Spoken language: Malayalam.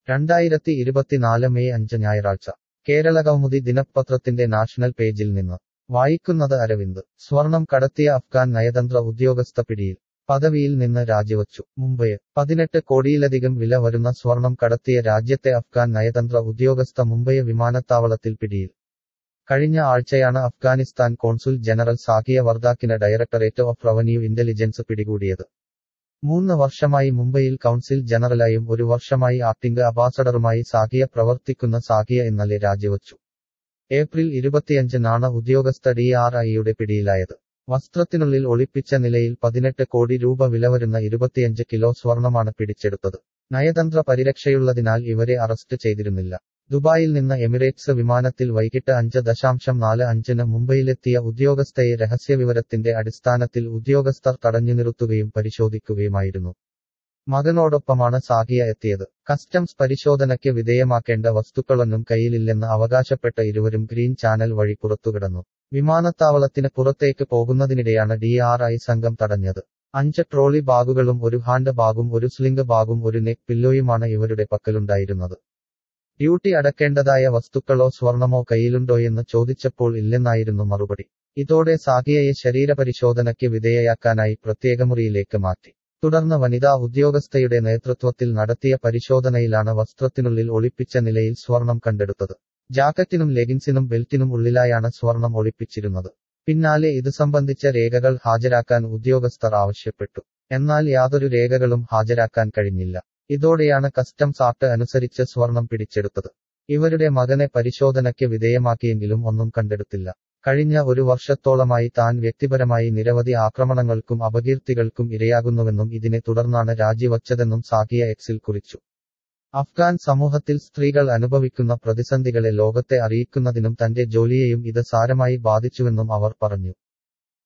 രണ്ടായിരത്തി ഇരുപത്തിനാല് മെയ് അഞ്ച് ഞായറാഴ്ച കേരളകൗമുദി ദിനപത്രത്തിന്റെ നാഷണൽ പേജിൽ നിന്ന് വായിക്കുന്നത് അരവിന്ദ് സ്വർണം കടത്തിയ അഫ്ഗാൻ നയതന്ത്ര ഉദ്യോഗസ്ഥ പിടിയിൽ പദവിയിൽ നിന്ന് രാജിവച്ചു മുംബൈ പതിനെട്ട് കോടിയിലധികം വില വരുന്ന സ്വർണം കടത്തിയ രാജ്യത്തെ അഫ്ഗാൻ നയതന്ത്ര ഉദ്യോഗസ്ഥ മുംബൈ വിമാനത്താവളത്തിൽ പിടിയിൽ കഴിഞ്ഞ ആഴ്ചയാണ് അഫ്ഗാനിസ്ഥാൻ കോൺസുൽ ജനറൽ സാക്കിയ വർദാക്കിന് ഡയറക്ടറേറ്റ് ഓഫ് റവന്യൂ ഇന്റലിജൻസ് പിടികൂടിയത് മൂന്ന് വർഷമായി മുംബൈയിൽ കൗൺസിൽ ജനറലായും ഒരു വർഷമായി ആക്ടിംഗ് അംബാസഡറുമായി സാകിയ പ്രവർത്തിക്കുന്ന സാകിയ ഇന്നലെ രാജിവച്ചു ഏപ്രിൽ ഇരുപത്തിയഞ്ചിനാണ് ഉദ്യോഗസ്ഥ ഡി ആർ ഐയുടെ പിടിയിലായത് വസ്ത്രത്തിനുള്ളിൽ ഒളിപ്പിച്ച നിലയിൽ പതിനെട്ട് കോടി രൂപ വില വരുന്ന ഇരുപത്തിയഞ്ച് കിലോ സ്വർണമാണ് പിടിച്ചെടുത്തത് നയതന്ത്ര പരിരക്ഷയുള്ളതിനാൽ ഇവരെ അറസ്റ്റ് ചെയ്തിരുന്നില്ല ദുബായിൽ നിന്ന് എമിറേറ്റ്സ് വിമാനത്തിൽ വൈകിട്ട് അഞ്ച് ദശാംശം നാല് അഞ്ചിന് മുംബൈയിലെത്തിയ ഉദ്യോഗസ്ഥയെ രഹസ്യവിവരത്തിന്റെ അടിസ്ഥാനത്തിൽ ഉദ്യോഗസ്ഥർ തടഞ്ഞു നിർത്തുകയും പരിശോധിക്കുകയുമായിരുന്നു മകനോടൊപ്പമാണ് സാകിയ എത്തിയത് കസ്റ്റംസ് പരിശോധനയ്ക്ക് വിധേയമാക്കേണ്ട വസ്തുക്കളൊന്നും കയ്യിലില്ലെന്ന് അവകാശപ്പെട്ട ഇരുവരും ഗ്രീൻ ചാനൽ വഴി പുറത്തുകിടന്നു വിമാനത്താവളത്തിന് പുറത്തേക്ക് പോകുന്നതിനിടെയാണ് ഡി ആർ ഐ സംഘം തടഞ്ഞത് അഞ്ച് ട്രോളി ബാഗുകളും ഒരു ഹാൻഡ് ബാഗും ഒരു സ്ലിംഗ് ബാഗും ഒരു നെക്ക് പില്ലോയുമാണ് ഇവരുടെ പക്കലുണ്ടായിരുന്നത് ഡ്യൂട്ടി അടക്കേണ്ടതായ വസ്തുക്കളോ സ്വർണമോ കയ്യിലുണ്ടോയെന്ന് ചോദിച്ചപ്പോൾ ഇല്ലെന്നായിരുന്നു മറുപടി ഇതോടെ സാകിയയെ ശരീരപരിശോധനയ്ക്ക് വിധേയയാക്കാനായി പ്രത്യേക മുറിയിലേക്ക് മാറ്റി തുടർന്ന് വനിതാ ഉദ്യോഗസ്ഥയുടെ നേതൃത്വത്തിൽ നടത്തിയ പരിശോധനയിലാണ് വസ്ത്രത്തിനുള്ളിൽ ഒളിപ്പിച്ച നിലയിൽ സ്വർണം കണ്ടെടുത്തത് ജാക്കറ്റിനും ലെഗിൻസിനും ബെൽറ്റിനും ഉള്ളിലായാണ് സ്വർണം ഒളിപ്പിച്ചിരുന്നത് പിന്നാലെ ഇത് സംബന്ധിച്ച രേഖകൾ ഹാജരാക്കാൻ ഉദ്യോഗസ്ഥർ ആവശ്യപ്പെട്ടു എന്നാൽ യാതൊരു രേഖകളും ഹാജരാക്കാൻ കഴിഞ്ഞില്ല ഇതോടെയാണ് കസ്റ്റംസ് ആക്ട് അനുസരിച്ച് സ്വർണം പിടിച്ചെടുത്തത് ഇവരുടെ മകനെ പരിശോധനയ്ക്ക് വിധേയമാക്കിയെങ്കിലും ഒന്നും കണ്ടെടുത്തില്ല കഴിഞ്ഞ ഒരു വർഷത്തോളമായി താൻ വ്യക്തിപരമായി നിരവധി ആക്രമണങ്ങൾക്കും അപകീർത്തികൾക്കും ഇരയാകുന്നുവെന്നും ഇതിനെ തുടർന്നാണ് രാജിവച്ചതെന്നും സാക്കിയ എക്സിൽ കുറിച്ചു അഫ്ഗാൻ സമൂഹത്തിൽ സ്ത്രീകൾ അനുഭവിക്കുന്ന പ്രതിസന്ധികളെ ലോകത്തെ അറിയിക്കുന്നതിനും തന്റെ ജോലിയെയും ഇത് സാരമായി ബാധിച്ചുവെന്നും അവർ പറഞ്ഞു